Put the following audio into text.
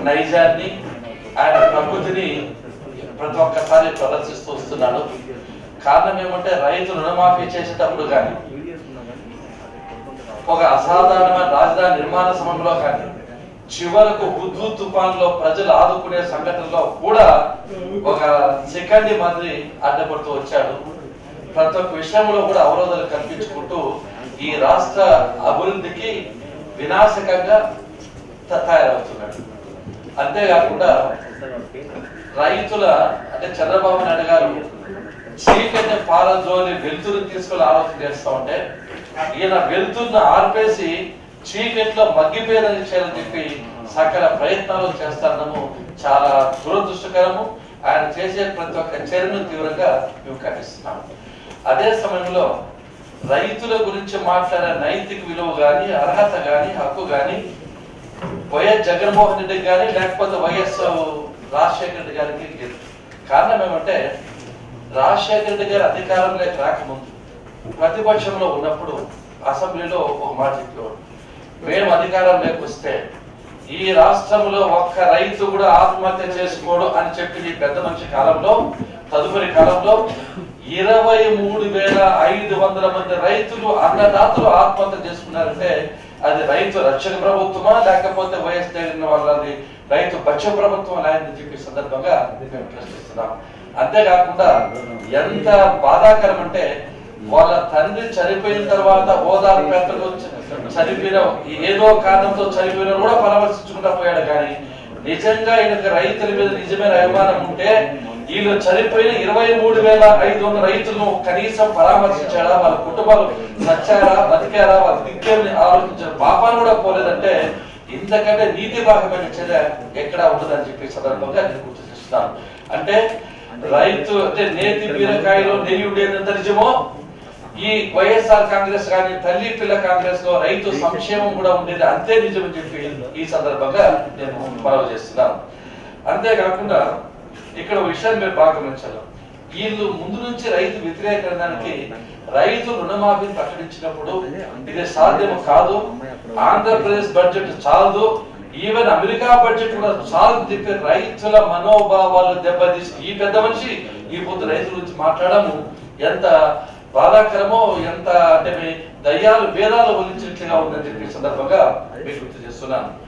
నైజాన్ని ఆయన ప్రకృతిని ప్రతి ఒక్కసారి ప్రదర్శిస్తూ వస్తున్నాడు కారణం ఏమంటే రైతు రుణమాఫీ చేసేటప్పుడు కానీ ఒక అసాధారణమైన రాజధాని నిర్మాణ సమయంలో కానీ చివరకు హుద్దు తుఫాన్లో ప్రజలు ఆదుకునే సంఘటనలో కూడా ఒక సెకండ్ మాదిరి అడ్డపడుతూ వచ్చాడు ప్రతి ఒక్క విషయంలో కూడా అవరోధాలు కల్పించుకుంటూ ఈ రాష్ట్ర అభివృద్ధికి వినాశకంగా త- తయారవుతున్నాడు అంతేకాకుండా రైతుల అంటే చంద్రబాబు నాయుడు గారు చీకటి పారజోలి వెలుతురు తీసుకొని ఆలోచన చేస్తా ఉంటే ఈయన వెలుతురును ఆర్పేసి చీకట్లో మగ్గిపోయేదని చేయాలని చెప్పి సకల ప్రయత్నాలు చేస్తానము చాలా దురదృష్టకరము ఆయన చేసే ప్రతి ఒక్క చర్యను తీవ్రంగా మేము ఖండిస్తున్నాము అదే సమయంలో రైతుల గురించి మాట్లాడే నైతిక విలువ గాని అర్హత గాని హక్కు గాని వైఎస్ జగన్మోహన్ రెడ్డి గాని లేకపోతే వైఎస్ రాజశేఖర రెడ్డి గారికి లేదు కారణం ఏమంటే రాజశేఖర రెడ్డి గారు అధికారంలోకి రాకముందు ప్రతిపక్షంలో ఉన్నప్పుడు అసెంబ్లీలో ఒక మాట చెప్పేవాడు మేము అధికారంలోకి వస్తే ఈ రాష్ట్రంలో ఒక్క రైతు కూడా ఆత్మహత్య చేసుకోడు అని చెప్పి ఈ పెద్ద మనిషి కాలంలో తదుపరి కాలంలో ఇరవై మూడు వేల ఐదు వందల మంది రైతులు అన్నదాతలు ఆత్మహత్య చేసుకున్నారంటే అది రైతు రక్షణ ప్రభుత్వమా లేకపోతే వైఎస్ జగన్ వాళ్ళది రైతు పక్ష ప్రభుత్వం అని చెప్పి సందర్భంగా మేము ప్రశ్నిస్తున్నాం అంతేకాకుండా ఎంత బాధాకరం అంటే వాళ్ళ తండ్రి చనిపోయిన తర్వాత ఓదార్పు యాత్రలో చనిపోయిన ఏదో కారణంతో చనిపోయిన కూడా పరామర్శించుకుంటా పోయాడు కానీ నిజంగా ఈయనకి రైతుల మీద నిజమైన అభిమానం ఉంటే వీళ్ళు చనిపోయిన ఇరవై మూడు వేల ఐదు వందల రైతులను కనీసం పరామర్శించాడా వాళ్ళ కుటుంబాలు చచ్చారా బతికారా వాళ్ళ దిక్కేమని ఆలోచించిన పాపాలు కూడా పోలేదంటే ఇంతకంటే నీతి భాగమైన చర్య ఎక్కడా ఉండదని చెప్పి సందర్భంగా నేను గుర్తు చేస్తున్నాను అంటే రైతు అంటే నేతి బీరకాయలో నెయ్యి ఉండేదంత నిజమో ఈ వైఎస్ఆర్ కాంగ్రెస్ కానీ తల్లి పిల్ల కాంగ్రెస్ లో రైతు సంక్షేమం కూడా ఉండేది అంతే నిజమని చెప్పి ఈ సందర్భంగా నేను మనవి చేస్తున్నాను అంతేకాకుండా ఇక్కడ ఒక విషయాన్ని మీరు బాగా గమనించాలి వీళ్ళు ముందు నుంచి రైతు వ్యతిరేకడానికి రైతు రుణమాఫీని ప్రకటించినప్పుడు ఇది సాధ్యం కాదు ఆంధ్రప్రదేశ్ బడ్జెట్ చాలదు ఈవెన్ అమెరికా బడ్జెట్ కూడా చాలు చెప్పి రైతుల మనోభావాలు దెబ్బతీసి ఈ పెద్ద మనిషి ఈ పొద్దు రైతుల గురించి మాట్లాడము ఎంత బాధాకరమో ఎంత అంటే మీ దయ్యాలు వేదాలు వలించినట్లుగా ఉందని చెప్పి ఈ సందర్భంగా మీకు గుర్తు చేస్తున్నాను